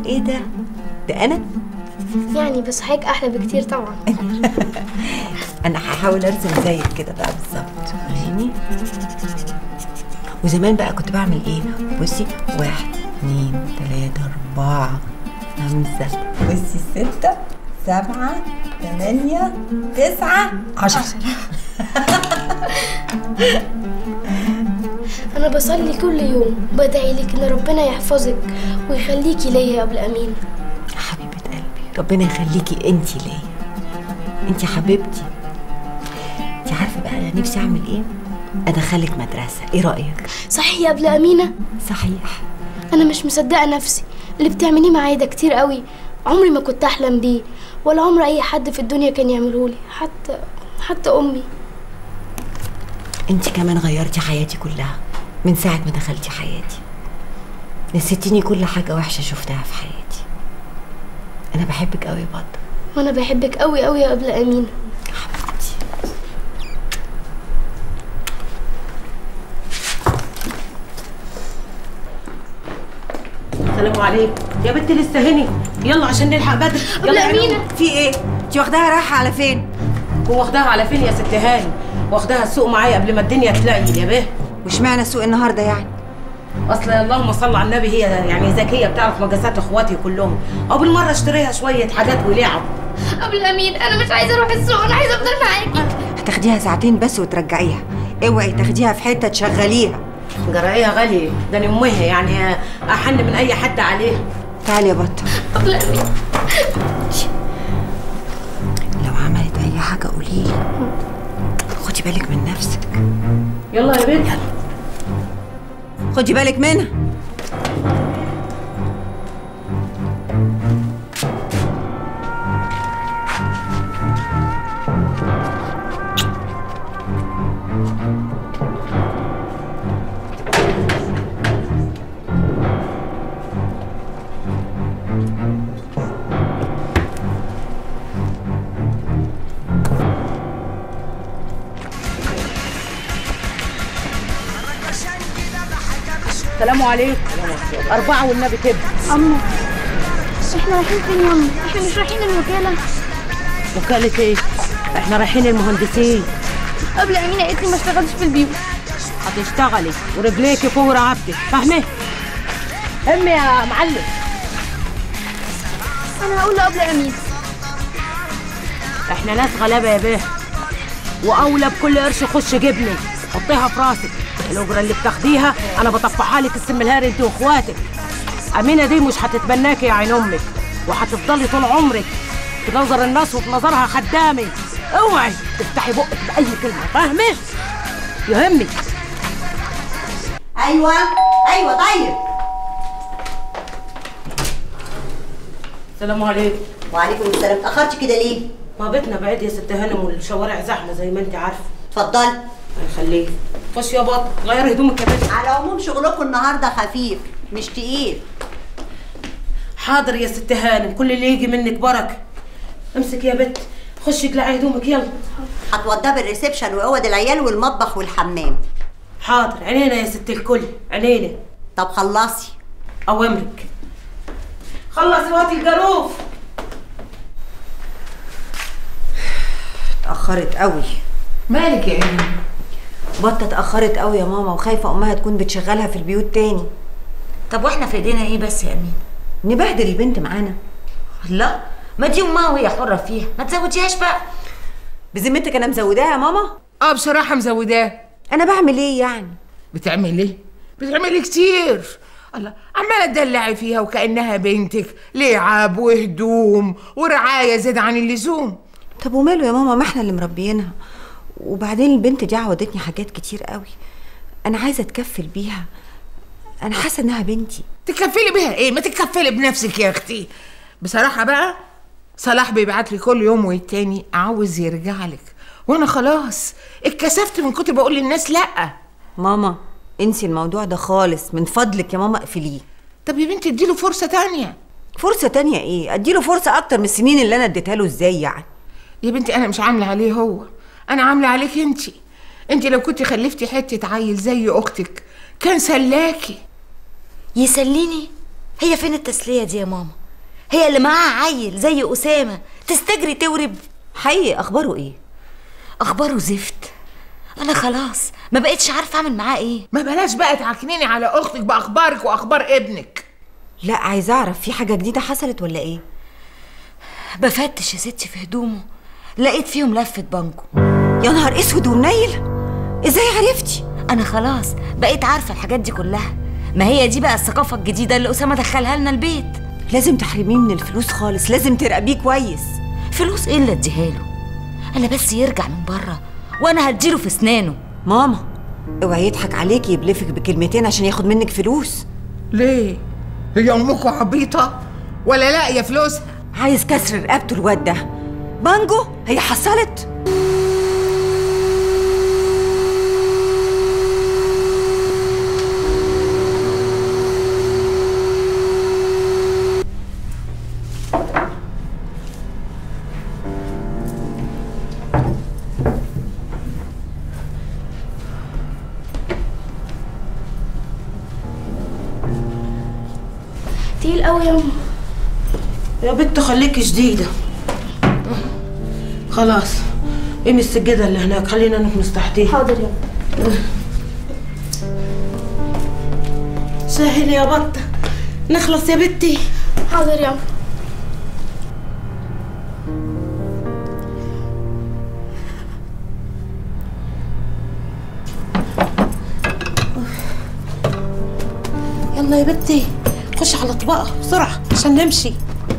ايه ده ده انا يعني بس حضرتك احلى بكتير طبعا انا هحاول ارسم زيك كده بقى بالظبط فاهمني وزمان بقى كنت بعمل ايه بصي واحد اتنين تلاتة اربعة خمسة بصي ستة سبعة تمانية تسعة عشرة انا بصلي كل يوم بدعي لك ان ربنا يحفظك ويخليكي ليا يا ابو الامين حبيبة قلبي ربنا يخليكي انتي ليا انتي حبيبتي انتي عارفة بقى انا نفسي اعمل ايه ادخلك مدرسة ايه رأيك صحيح يا ابو امينه صحيح انا مش مصدقه نفسي اللي بتعمليه معايا ده كتير قوي عمري ما كنت احلم بيه ولا عمر اي حد في الدنيا كان يعمله لي حتى حتى امي انتي كمان غيرتي حياتي كلها من ساعة ما دخلتي حياتي نسيتيني كل حاجة وحشة شفتها في حياتي أنا بحبك قوي يا بطة وانا بحبك قوي قوي يا ابو امينه حبيبتي السلام عليكم يا بنتي لسه هني يلا عشان نلحق بدري يلا يا أمينة. في ايه؟ انتي واخداها رايحة على فين؟ هو واخداها على فين يا ست هاني واخداها السوق معايا قبل ما الدنيا تليل يا بيه واشمعنى سوق النهاردة يعني؟ اصل اللهم صل على النبي هي يعني ذكيه بتعرف مقاسات اخواتي كلهم او بالمره اشتريها شويه حاجات ولعب ابو الامين انا مش عايزه اروح السوق انا عايزه افضل معاكي هتاخديها ساعتين بس وترجعيها اوعي تاخديها في حتة تشغليها جرايه غاليه ده أنا امها يعني احن من اي حد عليها تعالي يا بطة ابو الامين لو عملت أي حاجة قوليلي خدي بالك من نفسك يلا يا بنت خدي بالك منها السلام عليكم أربعة والنبي كده أمه احنا رايحين فين يا أمي؟ احنا مش رايحين الوكالة وكالة إيه؟ إحنا رايحين المهندسين قبل أمينة قالت لي ما اشتغلش في البيوت هتشتغلي ورجليكي فوق رقبتك فاهمة؟ أمي يا معلم أنا هقول لقبل أمين إحنا ناس غلابة يا بيه وأولى بكل قرش يخش جبني حطيها في راسك الأجرة اللي بتاخديها أنا بطفحها لك السم الهاري أنت وإخواتك أمينة دي مش هتتبناكي يا عين أمك وهتفضلي طول عمرك في نظر الناس وفي نظرها خدامي اوعي تفتحي بقك بأي كلمة فاهمة؟ يهمك ايوه ايوه طيب السلام عليكم وعليكم السلام اتاخرتي كده ليه ما بيتنا بعيد يا ست هانم والشوارع زحمة زي ما أنت عارفة اتفضلي الله يخليك خش يا بطل غير هدومك يا بنت على العموم شغلكم النهارده خفيف مش تقيل حاضر يا ست هانم كل اللي يجي منك بركة امسك يا بنت خشي اقلعي هدومك يلا هتوضبي الريسبشن واوض العيال والمطبخ والحمام حاضر عينينا يا ست الكل عينينا طب خلصي اوامرك خلصي وقت الجاروف اتاخرت قوي مالك يا ابني بطه اتاخرت قوي يا ماما وخايفه امها تكون بتشغلها في البيوت تاني طب واحنا في ايدينا ايه بس يا امين نبهدل البنت معانا لا ما دي امها وهي حره فيها ما تزوديهاش بقى بذمتك انا مزوداها يا ماما اه بصراحة مزوداه انا بعمل ايه يعني بتعملي ايه؟ بتعملي كتير الله عمالة تدلعي فيها وكأنها بنتك لعب وهدوم ورعاية زاد عن اللزوم طب وماله يا ماما ما احنا اللي مربيينها وبعدين البنت دي عودتني حاجات كتير قوي انا عايزه اتكفل بيها انا حاسه انها بنتي تكفلي بيها ايه؟ ما تتكفلي بنفسك يا اختي بصراحة بقى صلاح بيبعت لي كل يوم والتاني عاوز يرجع لك وانا خلاص اتكسفت من كتر بقول للناس لا ماما انسي الموضوع ده خالص من فضلك يا ماما اقفليه طب يا بنتي اديله فرصة تانية فرصه تانية ايه اديله فرصه اكتر من السنين اللي انا اديتها له ازاي يعني يا بنتي انا مش عامله عليه هو انا عامله عليك انت انت لو كنت خلفتي حته عيل زي اختك كان سلاكي يسليني هي فين التسليه دي يا ماما هي اللي معاها عيل زي اسامه تستجري تورب حقيقي اخباره ايه اخباره زفت انا خلاص ما بقتش عارفه اعمل معاه ايه ما بلاش بقى تعكنيني على اختك باخبارك واخبار ابنك لا عايزه اعرف في حاجه جديده حصلت ولا ايه بفتش يا ستي في هدومه لقيت فيهم لفه بانكو يا نهار اسود ومنيل ازاي عرفتي انا خلاص بقيت عارفه الحاجات دي كلها ما هي دي بقى الثقافه الجديده اللي اسامه دخلها لنا البيت لازم تحرميه من الفلوس خالص لازم تراقبيه كويس فلوس ايه اللي اديها له انا بس يرجع من بره وانا هديله في اسنانه ماما اوعي يضحك عليكي يبلفك بكلمتين عشان ياخد منك فلوس ليه هي امكم عبيطه ولا لاقيه فلوسها عايز كسر رقبته الواد ده بانجو هي حصلت تقيل قوي يا أم يا بنت خليكي شديدة خلاص قيمي السجادة اللي هناك خلينا نكنس تحتيها حاضر يا أم سهل يا بطة نخلص يا بنتي حاضر يا أم يلا يا بنتي خش على طبقها بسرعة عشان نمشي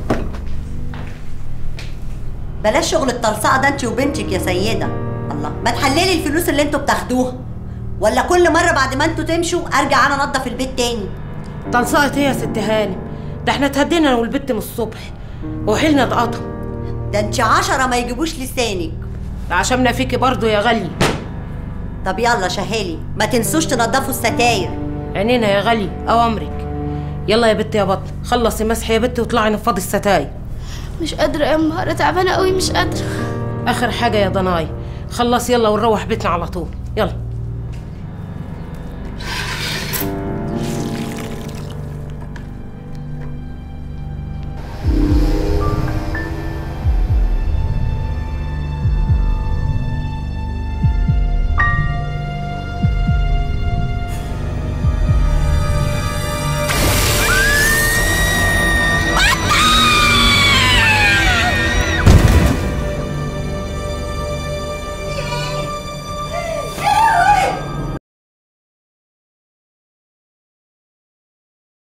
بلاش شغل التلصقه ده انت وبنتك يا سيده الله ما تحللي الفلوس اللي انتوا بتاخدوها ولا كل مره بعد ما انتوا تمشوا ارجع انا انضف البيت تاني تنصقت ايه يا ست هانم ده احنا اتهدينا انا والبت من الصبح وحيلنا اتقطم ده انت عشرة ما يجيبوش لسانك ده عشمنا فيكي برضو يا غالية طب يلا شهالي ما تنسوش تنضفوا الستاير عينينا يا غالي اوامرك يلا يا بت يا بط خلصي مسح يا بت واطلعي نفضي الستاير مش قادرة يا أم أنا تعبانة قوي مش قادرة اخر حاجة يا ضناي خلص يلا ونروح بيتنا على طول يلا